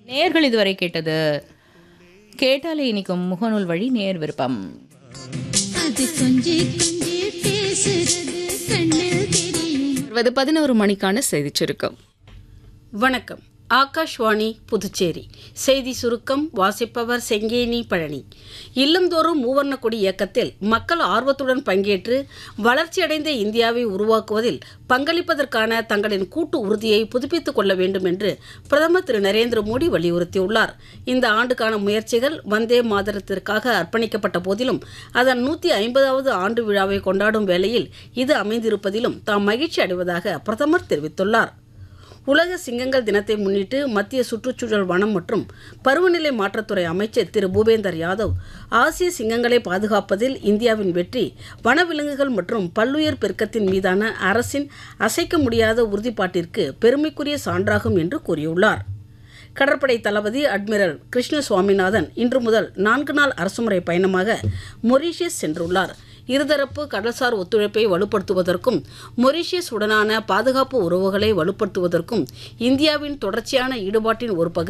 நேர்கள் இதுவரை கேட்டது கேட்டாலே இனிக்கும் முகநூல் வழி நேர் விருப்பம் அது கொஞ்சி கொஞ்சி பேசுறது கண்ணில் தெரியும் வருவது பதினோரு மணிக்கான செய்திச் சுருக்கம் வணக்கம் ஆகாஷ்வாணி புதுச்சேரி செய்தி சுருக்கம் வாசிப்பவர் செங்கேனி பழனி இல்லந்தோறும் மூவர்ண கொடி இயக்கத்தில் மக்கள் ஆர்வத்துடன் பங்கேற்று வளர்ச்சியடைந்த இந்தியாவை உருவாக்குவதில் பங்களிப்பதற்கான தங்களின் கூட்டு உறுதியை புதுப்பித்துக் கொள்ள வேண்டும் என்று பிரதமர் திரு நரேந்திர மோடி வலியுறுத்தியுள்ளார் இந்த ஆண்டுக்கான முயற்சிகள் வந்தே மாதரத்திற்காக அர்ப்பணிக்கப்பட்ட போதிலும் அதன் நூற்றி ஐம்பதாவது ஆண்டு விழாவை கொண்டாடும் வேளையில் இது அமைந்திருப்பதிலும் தாம் மகிழ்ச்சி அடைவதாக பிரதமர் தெரிவித்துள்ளார் உலக சிங்கங்கள் தினத்தை முன்னிட்டு மத்திய சுற்றுச்சூழல் வனம் மற்றும் பருவநிலை மாற்றத்துறை அமைச்சர் திரு பூபேந்தர் யாதவ் ஆசிய சிங்கங்களை பாதுகாப்பதில் இந்தியாவின் வெற்றி வனவிலங்குகள் மற்றும் பல்லுயிர் பெருக்கத்தின் மீதான அரசின் அசைக்க முடியாத உறுதிப்பாட்டிற்கு பெருமைக்குரிய சான்றாகும் என்று கூறியுள்ளார் கடற்படை தளபதி அட்மிரல் கிருஷ்ண சுவாமிநாதன் இன்று முதல் நான்கு நாள் அரசுமுறை பயணமாக மொரீஷியஸ் சென்றுள்ளார் இருதரப்பு கடல்சார் ஒத்துழைப்பை வலுப்படுத்துவதற்கும் மொரீஷியஸ் உடனான பாதுகாப்பு உறவுகளை வலுப்படுத்துவதற்கும் இந்தியாவின் தொடர்ச்சியான ஈடுபாட்டின் ஒரு பகுதி